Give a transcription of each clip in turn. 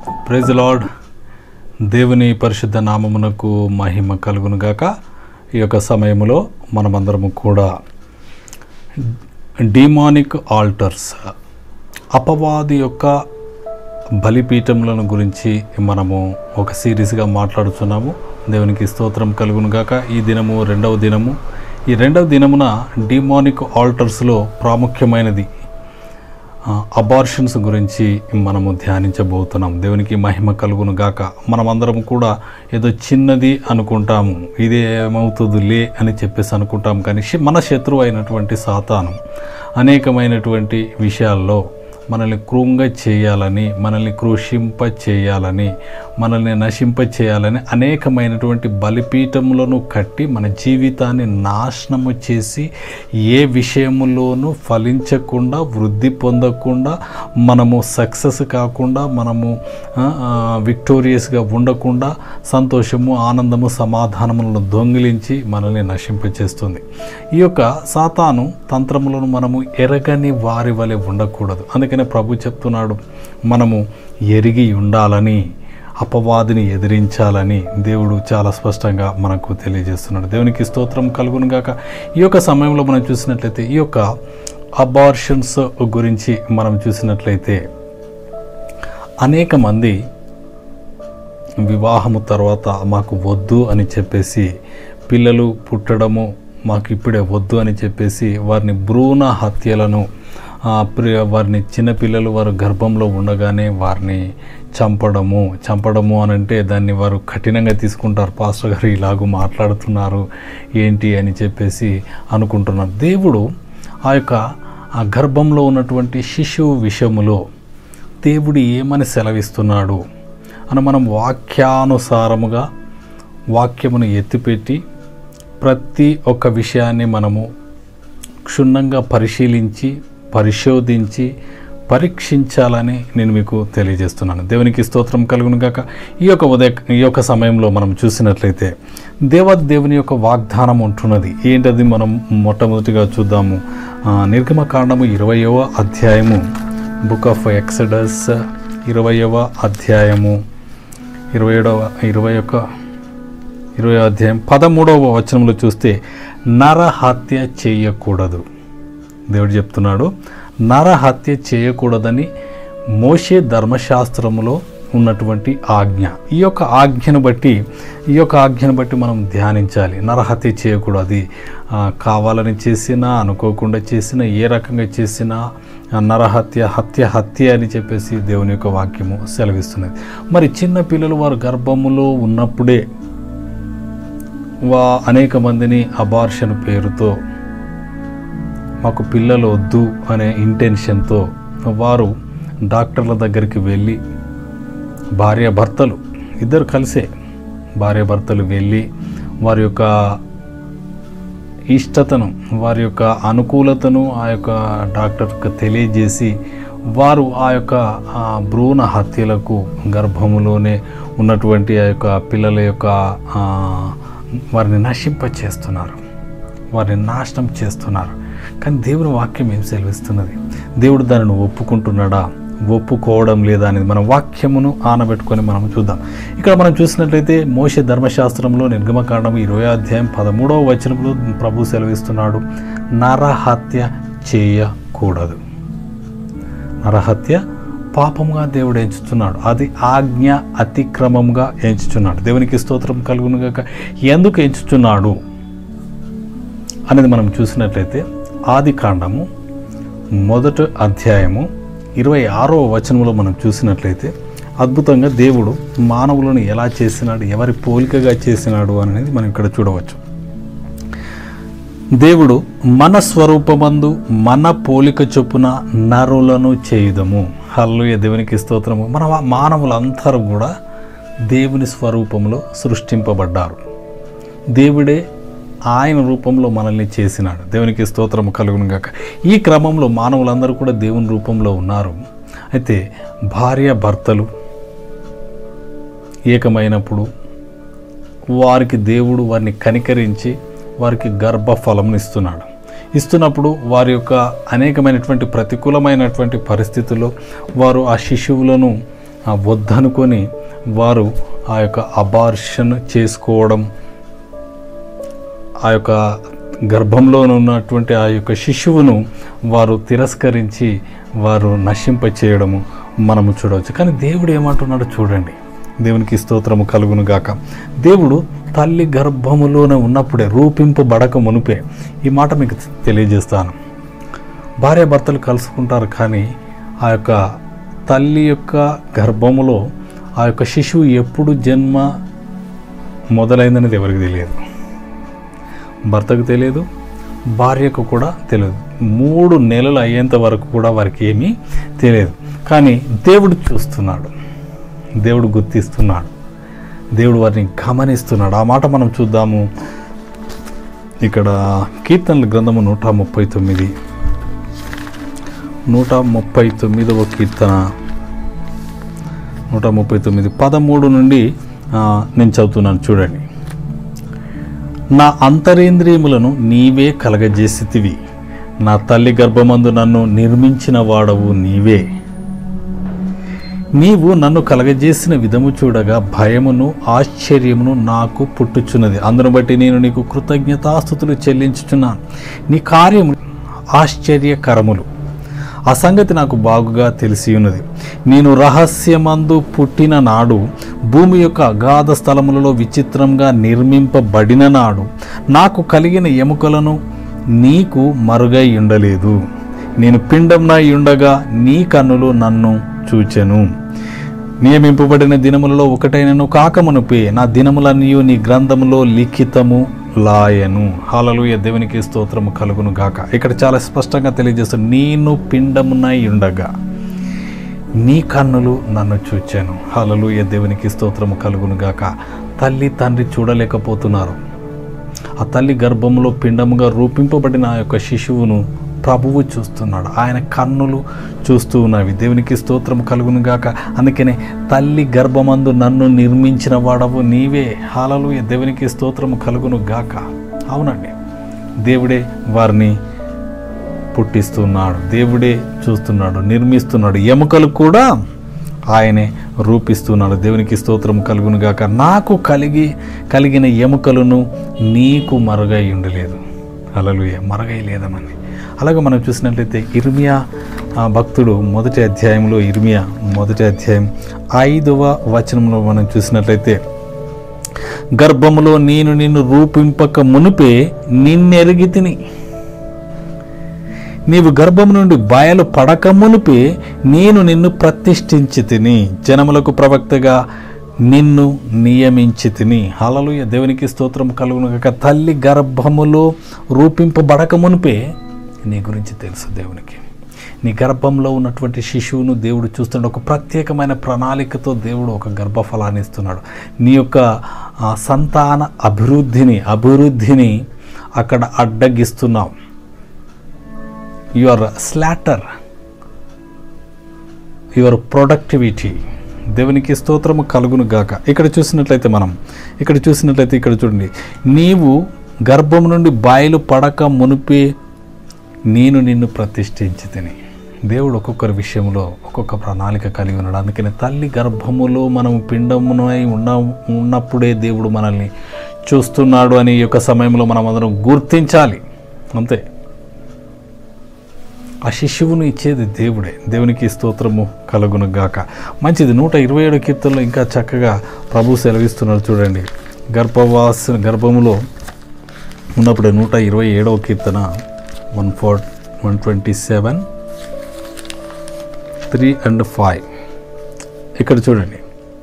Praise lord దేవుని పరిశుద్ధ నామమునకు మహిమ కలుగును గాక ఈ యొక్క సమయంలో మనమందరము కూడా డిమానిక్ ఆల్టర్స్ అపవాది యొక్క బలిపీఠములను గురించి మనము ఒక సిరీస్గా మాట్లాడుతున్నాము దేవునికి స్తోత్రం కలుగును గాక ఈ దినము రెండవ దినము ఈ రెండవ దినమున డిమానిక్ ఆల్టర్స్లో ప్రాముఖ్యమైనది అబార్షన్స్ గురించి మనము ధ్యానించబోతున్నాం దేవునికి మహిమ కలుగును గాక మనమందరం కూడా ఏదో చిన్నది అనుకుంటాము ఇదే ఏమవుతుందిలే అని చెప్పేసి అనుకుంటాం కానీ శ- మన శత్రువు అయినటువంటి సాతాను అనేకమైనటువంటి విషయాల్లో మనల్ని క్రూంగ చేయాలని మనల్ని క్రూషింప చేయాలని మనల్ని నశింప చేయాలని అనేకమైనటువంటి బలిపీఠములను కట్టి మన జీవితాన్ని నాశనము చేసి ఏ విషయములోనూ ఫలించకుండా వృద్ధి పొందకుండా మనము సక్సెస్ కాకుండా మనము విక్టోరియస్గా ఉండకుండా సంతోషము ఆనందము సమాధానములను దొంగిలించి మనల్ని నశింపచేస్తుంది ఈ యొక్క సాతాను తంత్రములను మనము ఎరగని వారి వలె ఉండకూడదు అందుకనే ప్రభు చెప్తున్నాడు మనము ఎరిగి ఉండాలని అపవాదిని ఎదిరించాలని దేవుడు చాలా స్పష్టంగా మనకు తెలియజేస్తున్నాడు దేవునికి స్తోత్రం కలుగును గాక ఈ యొక్క సమయంలో మనం చూసినట్లయితే ఈ యొక్క అబార్షన్స్ గురించి మనం చూసినట్లయితే అనేక మంది వివాహము తర్వాత మాకు వద్దు అని చెప్పేసి పిల్లలు పుట్టడము మాకు ఇప్పుడే వద్దు అని చెప్పేసి వారిని భ్రూణ హత్యలను ఆ, ప్రి- వారిని చిన్నపిల్లలు వారు గర్భంలో ఉండగానే వారిని చంపడము చంపడము అని అంటే దాన్ని వారు కఠినంగా తీసుకుంటారు పాస్టర్ గారు ఇలాగూ మాట్లాడుతున్నారు ఏంటి అని చెప్పేసి అనుకుంటున్నారు దేవుడు ఆ యొక్క ఆ గర్భంలో ఉన్నటువంటి శిశువు విషయములో దేవుడు ఏమని సెలవిస్తున్నాడు అని మనం వాక్యానుసారముగా వాక్యమును ఎత్తిపెట్టి ప్రతి ఒక్క విషయాన్ని మనము క్షుణ్ణంగా పరిశీలించి పరిశోధించి పరీక్షించాలని నేను మీకు తెలియజేస్తున్నాను దేవునికి స్తోత్రం కలుగును గాక ఈ యొక్క ఉదయ ఈ యొక్క సమయంలో మనం చూసినట్లయితే దేవత్ దేవుని యొక్క వాగ్దానం ఉంటున్నది ఏంటది మనం మొట్టమొదటిగా చూద్దాము ఆ, నిర్గమకాండము ఇరవయవ అధ్యాయము బుక్ ఆఫ్ ఎక్సడస్ ఇరవయవ అధ్యాయము ఇరవై ఏడవ ఇరవై యొక్క ఇరవై అధ్యాయం పదమూడవ వచనంలో చూస్తే నరహత్య చేయకూడదు దేవుడు చెప్తున్నాడు నరహత్య చేయకూడదని మోషే ధర్మశాస్త్రములో ఉన్నటువంటి ఆజ్ఞ ఈ యొక్క ఆజ్ఞను బట్టి ఈ యొక్క ఆజ్ఞను బట్టి మనం ధ్యానించాలి నరహత్య చేయకూడదు అది ఆ, కావాలని చేసినా అనుకోకుండా చేసినా ఏ రకంగా చేసినా ఆ, నరహత్య హత్య హత్య అని చెప్పేసి దేవుని యొక్క వాక్యము సెలవిస్తున్నది మరి చిన్న పిల్లలు వారు గర్భములో ఉన్నప్పుడే వా అనేక మందిని అబార్షన్ పేరుతో మాకు పిల్లలు వద్దు అనే ఇంటెన్షన్తో వారు డాక్టర్ల దగ్గరికి వెళ్ళి భార్య భర్తలు ఇద్దరు కలిసే భార్య భర్తలు వెళ్ళి వారి యొక్క ఇష్టతను వారి యొక్క అనుకూలతను ఆ యొక్క డాక్టర్కి తెలియజేసి వారు ఆ యొక్క ఆ, భ్రూణ హత్యలకు గర్భములోనే ఉన్నటువంటి ఆ యొక్క పిల్లల యొక్క ఆ, వారిని నశింప చేస్తున్నారు వారిని నాశనం చేస్తున్నారు కానీ దేవుని వాక్యం ఏం సెలవిస్తున్నది దేవుడు దానిని ఒప్పుకుంటున్నాడా ఒప్పుకోవడం లేదా అనేది మన వాక్యమును ఆనబెట్టుకొని మనం చూద్దాం ఇక్కడ మనం చూసినట్లయితే మోషే ధర్మశాస్త్రంలో నిర్గమకాండం ఇరవై అధ్యాయం పదమూడవ వచనంలో ప్రభు సెలవిస్తున్నాడు నరహత్య చేయకూడదు నరహత్య పాపముగా దేవుడు ఎంచుతున్నాడు అది ఆజ్ఞ అతిక్రమంగా ఎంచుచున్నాడు దేవునికి స్తోత్రం కలుగునుగాక ఎందుకు ఎంచుచున్నాడు అనేది మనం చూసినట్లయితే ఆది కాండము మొదటి అధ్యాయము ఇరవై ఆరో వచనంలో మనం చూసినట్లయితే అద్భుతంగా దేవుడు మానవులను ఎలా చేసినాడు ఎవరి పోలికగా చేసినాడు అనేది మనం ఇక్కడ చూడవచ్చు దేవుడు మన స్వరూపమందు మన పోలిక చొప్పున నరులను చేయుదము హల్లుయ దేవునికి స్తోత్రము మన వా- మానవులందరూ కూడా దేవుని స్వరూపంలో సృష్టింపబడ్డారు దేవుడే ఆయన రూపంలో మనల్ని చేసినాడు దేవునికి స్తోత్రం కలుగును గాక ఈ క్రమంలో మానవులందరూ కూడా దేవుని రూపంలో ఉన్నారు అయితే భార్య భర్తలు ఏకమైనప్పుడు వారికి దేవుడు వారిని కనికరించి వారికి గర్భఫలంను ఇస్తున్నాడు ఇస్తున్నప్పుడు వారి యొక్క అనేకమైనటువంటి ప్రతికూలమైనటువంటి పరిస్థితుల్లో వారు ఆ శిశువులను ఆ వద్దనుకొని వారు ఆ యొక్క అబార్షన్ చేసుకోవడం ఆ యొక్క గర్భంలో ఉన్నటువంటి ఆ యొక్క శిశువును వారు తిరస్కరించి వారు నశింప చేయడము మనము చూడవచ్చు కానీ దేవుడు ఏమంటున్నాడో చూడండి దేవునికి స్తోత్రము కలుగును గాక దేవుడు తల్లి గర్భములోనే ఉన్నప్పుడే రూపింపబడక మునిపే ఈ మాట మీకు తెలియజేస్తాను భార్యాభర్తలు కలుసుకుంటారు కానీ ఆ యొక్క తల్లి యొక్క గర్భములో ఆ యొక్క శిశువు ఎప్పుడు జన్మ మొదలైందనేది ఎవరికి తెలియదు భర్తకు తెలియదు భార్యకు కూడా తెలియదు మూడు నెలలు అయ్యేంత వరకు కూడా వారికి ఏమీ తెలియదు కానీ దేవుడు చూస్తున్నాడు దేవుడు గుర్తిస్తున్నాడు దేవుడు వారిని గమనిస్తున్నాడు ఆ మాట మనం చూద్దాము ఇక్కడ కీర్తనల గ్రంథము నూట ముప్పై తొమ్మిది నూట ముప్పై తొమ్మిదవ కీర్తన నూట ముప్పై తొమ్మిది పదమూడు నుండి ఆ, నేను చదువుతున్నాను చూడండి నా అంతరేంద్రియములను నీవే కలగజేసితివి నా తల్లి గర్భమందు నన్ను నిర్మించిన వాడవు నీవే నీవు నన్ను కలగజేసిన విధము చూడగా భయమును ఆశ్చర్యమును నాకు పుట్టుచున్నది అందును బట్టి నేను నీకు కృతజ్ఞతాస్థుతులు చెల్లించుచున్నాను నీ కార్యము ఆశ్చర్యకరములు ఆ సంగతి నాకు బాగుగా తెలిసి ఉన్నది నేను రహస్యమందు పుట్టిన నాడు భూమి యొక్క అగాధ స్థలములలో విచిత్రంగా నిర్మింపబడిన నాడు నాకు కలిగిన ఎముకలను నీకు మరుగై ఉండలేదు నేను పిండంనై ఉండగా నీ కన్నులు నన్ను చూచెను నియమింపబడిన దినములలో ఒకటైనను కాకమునుపే నా దినములన్నీ నీ గ్రంథములో లిఖితము లాయను హాలలుయ దేవునికి స్తోత్రము కలుగును గాక ఇక్కడ చాలా స్పష్టంగా తెలియజేస్తుంది నేను పిండమునై ఉండగా నీ కన్నులు నన్ను చూచాను హాలలుయ దేవునికి స్తోత్రము కలుగును గాక తల్లి తండ్రి చూడలేకపోతున్నారు ఆ తల్లి గర్భంలో పిండముగా రూపింపబడిన ఆ యొక్క శిశువును ప్రభువు చూస్తున్నాడు ఆయన కన్నులు చూస్తూ ఉన్నవి దేవునికి స్తోత్రం కలుగును గాక అందుకనే తల్లి గర్భమందు నన్ను నిర్మించిన వాడవు నీవే హాలలు దేవునికి స్తోత్రము కలుగును గాక అవునండి దేవుడే వారిని పుట్టిస్తున్నాడు దేవుడే చూస్తున్నాడు నిర్మిస్తున్నాడు ఎముకలు కూడా ఆయనే రూపిస్తున్నాడు దేవునికి స్తోత్రం కలుగును గాక నాకు కలిగి కలిగిన ఎముకలను నీకు మరుగై ఉండలేదు అలలుయ మరుగై లేదమని అలాగే మనం చూసినట్లయితే ఇర్మియా ఆ, భక్తుడు మొదటి అధ్యాయంలో ఇర్మియా మొదటి అధ్యాయం ఐదవ వచనంలో మనం చూసినట్లయితే గర్భములో నేను నిన్ను రూపింపక మునిపే నిన్నెరిగి తిని నీవు గర్భము నుండి బయలు పడక మునిపే నేను నిన్ను ప్రతిష్ఠించి తిని జనములకు ప్రవక్తగా నిన్ను నియమించి తిని హలలుయ దేవునికి స్తోత్రం కలుగును గాక తల్లి గర్భములో రూపింపబడక మునిపే నీ గురించి తెలుసు దేవునికి నీ గర్భంలో ఉన్నటువంటి శిశువును దేవుడు చూస్తున్నాడు ఒక ప్రత్యేకమైన ప్రణాళికతో దేవుడు ఒక గర్భఫలాన్ని ఇస్తున్నాడు నీ యొక్క ఆ, సంతాన అభివృద్ధిని అభివృద్ధిని అక్కడ అడ్డగిస్తున్నావు యువర్ స్లాటర్ యువర్ ప్రొడక్టివిటీ దేవునికి స్తోత్రము కలుగును గాక ఇక్కడ చూసినట్లయితే మనం ఇక్కడ చూసినట్లయితే ఇక్కడ చూడండి నీవు గర్భం నుండి బాయిలు పడక మునిపే నేను నిన్ను ప్రతిష్ఠించి తిని దేవుడు ఒక్కొక్కరి విషయంలో ఒక్కొక్క ప్రణాళిక కలిగి ఉన్నాడు అందుకని తల్లి గర్భములో మనం పిండమునై ఉన్న ఉన్నప్పుడే దేవుడు మనల్ని చూస్తున్నాడు అని ఈ యొక్క సమయంలో మనం అందరం గుర్తించాలి అంతే ఆ శిశువును ఇచ్చేది దేవుడే దేవునికి స్తోత్రము కలుగును గాక మంచిది నూట ఇరవై ఏడు కీర్తనలో ఇంకా చక్కగా ప్రభు సెలవిస్తున్నాడు చూడండి గర్భవాస గర్భములో ఉన్నప్పుడు నూట ఇరవై ఏడవ కీర్తన one four one twenty seven three and five ఇక్కడ చూడండి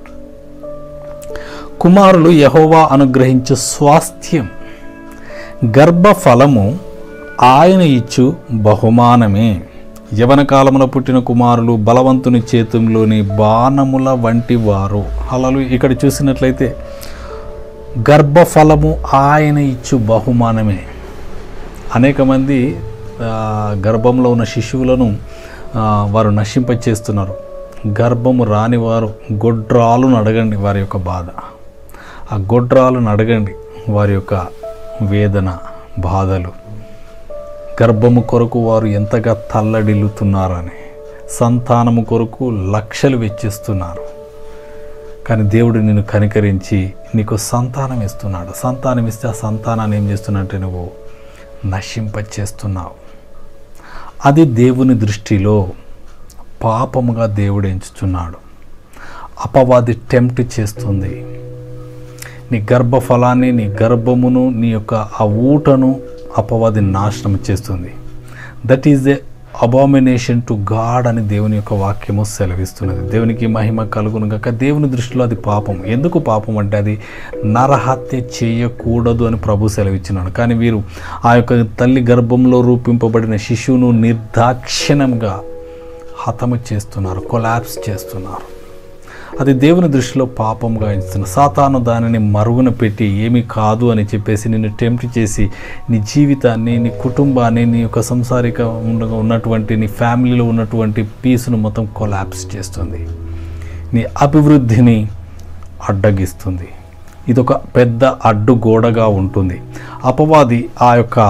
కుమారులు యహోవా అనుగ్రహించు స్వాస్థ్యం గర్భఫలము ఆయన ఇచ్చు బహుమానమే యవన కాలమున పుట్టిన కుమారులు బలవంతుని చేతుల్లోని బాణముల వంటి వారు అలలు ఇక్కడ చూసినట్లయితే గర్భఫలము ఆయన ఇచ్చు బహుమానమే అనేక మంది ఆ, గర్భంలో ఉన్న శిశువులను ఆ, వారు నశింపచేస్తున్నారు గర్భము రాని వారు గొడ్రాలను అడగండి వారి యొక్క బాధ ఆ గొడ్రాలను అడగండి వారి యొక్క వేదన బాధలు గర్భము కొరకు వారు ఎంతగా తల్లడిల్లుతున్నారని సంతానము కొరకు లక్షలు వెచ్చిస్తున్నారు కానీ దేవుడు నిన్ను కనికరించి నీకు సంతానం ఇస్తున్నాడు సంతానం ఇస్తే ఆ సంతానాన్ని ఏం చేస్తున్నట్టే నువ్వు నశింపచేస్తున్నావు అది దేవుని దృష్టిలో పాపముగా దేవుడు ఎంచుచున్నాడు అపవాది టెంప్ట్ చేస్తుంది నీ గర్భఫలాన్ని నీ గర్భమును నీ యొక్క ఆ ఊటను అపవాది నాశనం చేస్తుంది that is the abomination to God అని దేవుని యొక్క వాక్యము సెలవిస్తున్నది దేవునికి మహిమ కలుగును గాక దేవుని దృష్టిలో అది పాపం ఎందుకు పాపం అంటే అది నరహత్య చేయకూడదు అని ప్రభు సెలవిచ్చినాడు కానీ వీరు ఆ యొక్క తల్లి గర్భంలో రూపింపబడిన శిశువును నిర్దాక్షిణంగా హతము చేస్తున్నారు కొలాప్స్ చేస్తున్నారు అది దేవుని దృష్టిలో పాపంగా ఎంచుతున్న సాతాను దానిని మరుగున పెట్టి ఏమీ కాదు అని చెప్పేసి నిన్ను టెంప్ట్ చేసి నీ జీవితాన్ని నీ కుటుంబాన్ని నీ యొక్క సంసారిక ఉండ- ఉన్నటువంటి నీ ఫ్యామిలీలో ఉన్నటువంటి పీస్ను మొత్తం కొలాప్స్ చేస్తుంది నీ అభివృద్ధిని అడ్డగిస్తుంది ఇది ఒక పెద్ద అడ్డుగోడగా ఉంటుంది అపవాది ఆ యొక్క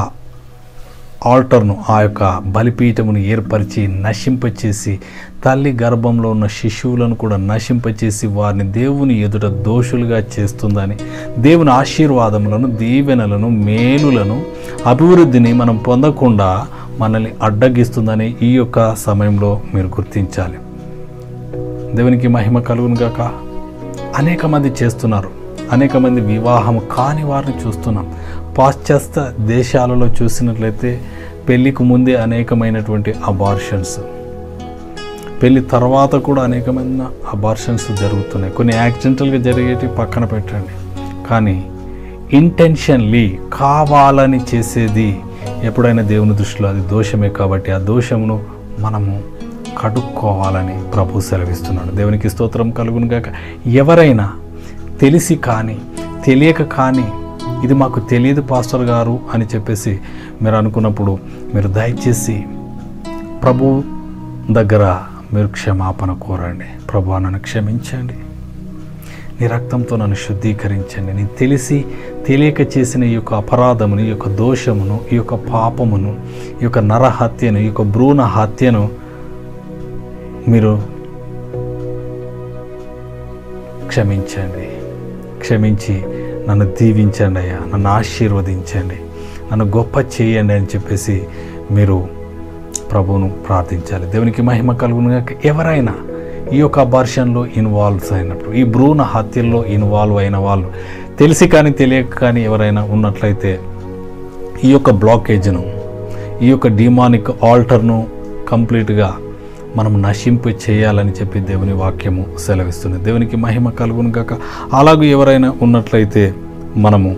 ఆల్టర్ను ఆ యొక్క బలిపీఠమును ఏర్పరిచి నశింపచేసి తల్లి గర్భంలో ఉన్న శిశువులను కూడా నశింపచేసి వారిని దేవుని ఎదుట దోషులుగా చేస్తుందని దేవుని ఆశీర్వాదములను దీవెనలను మేలులను అభివృద్ధిని మనం పొందకుండా మనల్ని అడ్డగిస్తుందని ఈ యొక్క సమయంలో మీరు గుర్తించాలి దేవునికి మహిమ కలుగును గాక అనేక మంది చేస్తున్నారు అనేక మంది వివాహం కాని వారిని చూస్తున్నాం పాశ్చాత్య దేశాలలో చూసినట్లయితే పెళ్ళికి ముందే అనేకమైనటువంటి అబార్షన్స్ పెళ్ళి తర్వాత కూడా అనేకమైన అబార్షన్స్ జరుగుతున్నాయి కొన్ని యాక్సిడెంటల్గా జరిగేటి పక్కన పెట్టండి కానీ ఇంటెన్షన్లీ కావాలని చేసేది ఎప్పుడైనా దేవుని దృష్టిలో అది దోషమే కాబట్టి ఆ దోషమును మనము కడుక్కోవాలని ప్రభు సెలవిస్తున్నాడు దేవునికి స్తోత్రం కలుగును గాక ఎవరైనా తెలిసి కానీ తెలియక కానీ ఇది మాకు తెలియదు పాస్టర్ గారు అని చెప్పేసి మీరు అనుకున్నప్పుడు మీరు దయచేసి ప్రభు దగ్గర మీరు క్షమాపణ కోరండి ప్రభు నన్ను క్షమించండి నీ రక్తంతో నన్ను శుద్ధీకరించండి నేను తెలిసి తెలియక చేసిన ఈ యొక్క అపరాధమును ఈ యొక్క దోషమును ఈ యొక్క పాపమును ఈ యొక్క నరహత్యను ఈ యొక్క భ్రూణ హత్యను మీరు క్షమించండి క్షమించి నన్ను దీవించండి అయ్యా నన్ను ఆశీర్వదించండి నన్ను గొప్ప చేయండి అని చెప్పేసి మీరు ప్రభువును ప్రార్థించాలి దేవునికి మహిమ కలుగును గాక ఎవరైనా ఈ యొక్క అబార్షన్లో ఇన్వాల్వ్ అయినప్పుడు ఈ భ్రూణ హత్యల్లో ఇన్వాల్వ్ అయిన వాళ్ళు తెలిసి కానీ తెలియక కానీ ఎవరైనా ఉన్నట్లయితే ఈ యొక్క బ్లాకేజ్ను ఈ యొక్క డిమానిక్ ఆల్టర్ను కంప్లీట్గా మనం నశింపు చేయాలని చెప్పి దేవుని వాక్యము సెలవిస్తుంది దేవునికి మహిమ కలుగును గాక అలాగూ ఎవరైనా ఉన్నట్లయితే మనము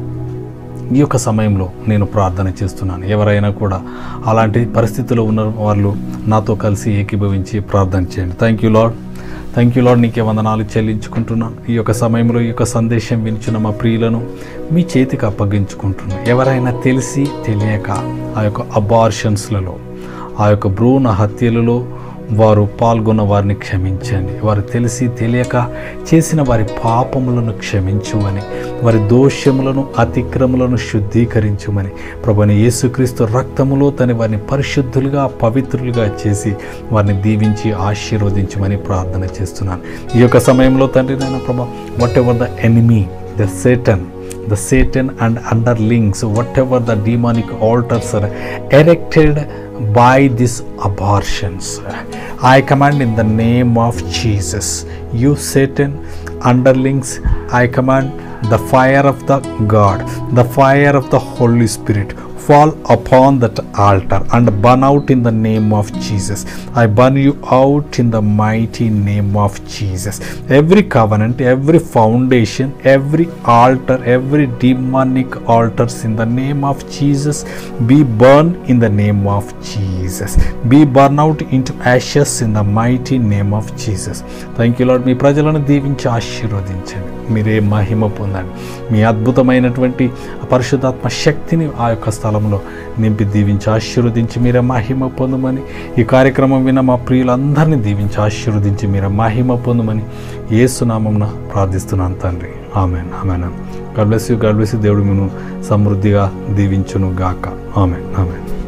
ఈ యొక్క సమయంలో నేను ప్రార్థన చేస్తున్నాను ఎవరైనా కూడా అలాంటి పరిస్థితిలో ఉన్న వాళ్ళు నాతో కలిసి ఏకీభవించి ప్రార్థన చేయండి thank you lord thank you lord నీకే వందనాలు చెల్లించుకుంటున్నాను ఈ యొక్క సమయంలో ఈ యొక్క సందేశం వినిచిన మా ప్రియులను మీ చేతికి అప్పగించుకుంటున్నాను ఎవరైనా తెలిసి తెలియక ఆ యొక్క అబార్షన్స్లలో ఆ యొక్క భ్రూణ హత్యలలో వారు పాల్గొన్న వారిని క్షమించండి వారు తెలిసి తెలియక చేసిన వారి పాపములను క్షమించుమని వారి దోషములను అతిక్రములను శుద్ధీకరించుమని ప్రభుని యేసుక్రీస్తు రక్తములో తన వారిని పరిశుద్ధులుగా పవిత్రులుగా చేసి వారిని దీవించి ఆశీర్వదించమని ప్రార్థన చేస్తున్నాను ఈ యొక్క సమయంలో తండ్రి నాయన ప్రభా whatever the enemy the Satan the Satan and underlings, whatever the demonic altars are erected by these abortions. I command in the name of Jesus, you Satan, underlings, I command the fire of the God, the fire of the Holy Spirit fall upon that altar and burn out in the name of Jesus. I burn you out in the mighty name of Jesus. Every covenant, every foundation, every altar, every demonic altars in the name of Jesus be burned in the name of Jesus. Be burned out into ashes in the mighty name of Jesus. Thank you lord మీ ప్రజలను దీవించి ఆశీర్వదించండి మీరే మహిమ పొందండి మీ అద్భుతమైనటువంటి పరిశుద్ధాత్మ శక్తిని ఆ యొక్క స్థలంలో నింపి దీవించి ఆశీర్వదించి మీరే మహిమ పొందమని ఈ కార్యక్రమం విన్న మా ప్రియులందరినీ దీవించి ఆశీర్వదించి మీరే మహిమ పొందమని ఏసునామంన ప్రార్థిస్తున్నాను తండ్రి amen amen God bless you God bless you దేవుడు మేము సమృద్ధిగా దీవించును గాక ఆమెన్ ఆమెన్